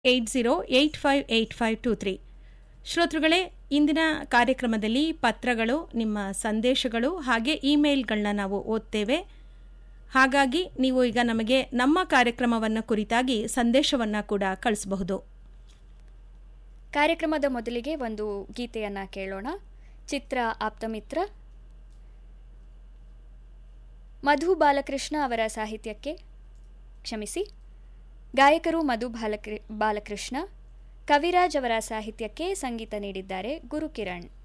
eight zero eight five eight five two three ಶ್ರೋತೃಗಳೇ ಇಂದಿನ ಕಾರ್ಯಕ್ರಮದಲ್ಲಿ ಪತ್ರಗಳು ನಿಮ್ಮ ಸಂದೇಶಗಳು ಹಾಗೆ ಇಮೇಲ್ಗಳನ್ನ ನಾವು ಓದ್ತೇವೆ ಹಾಗಾಗಿ ನೀವು ಈಗ ನಮಗೆ ನಮ್ಮ ಕಾರ್ಯಕ್ರಮವನ್ನು ಕುರಿತಾಗಿ ಸಂದೇಶವನ್ನು ಕೂಡ ಕಳಿಸಬಹುದು ಕಾರ್ಯಕ್ರಮದ ಮೊದಲಿಗೆ ಒಂದು ಗೀತೆಯನ್ನ ಕೇಳೋಣ ಚಿತ್ರ ಆಪ್ತಮಿತ್ರ ಮಧು ಬಾಲಕೃಷ್ಣ ಅವರ ಸಾಹಿತ್ಯಕ್ಕೆ ಕ್ಷಮಿಸಿ ಗಾಯಕರು ಮಧು ಬಾಲಕೃ ಬಾಲಕೃಷ್ಣ ಕವಿರಾಜ್ ಅವರ ಸಾಹಿತ್ಯಕ್ಕೆ ಸಂಗೀತ ನೀಡಿದ್ದಾರೆ ಗುರುಕಿರಣ್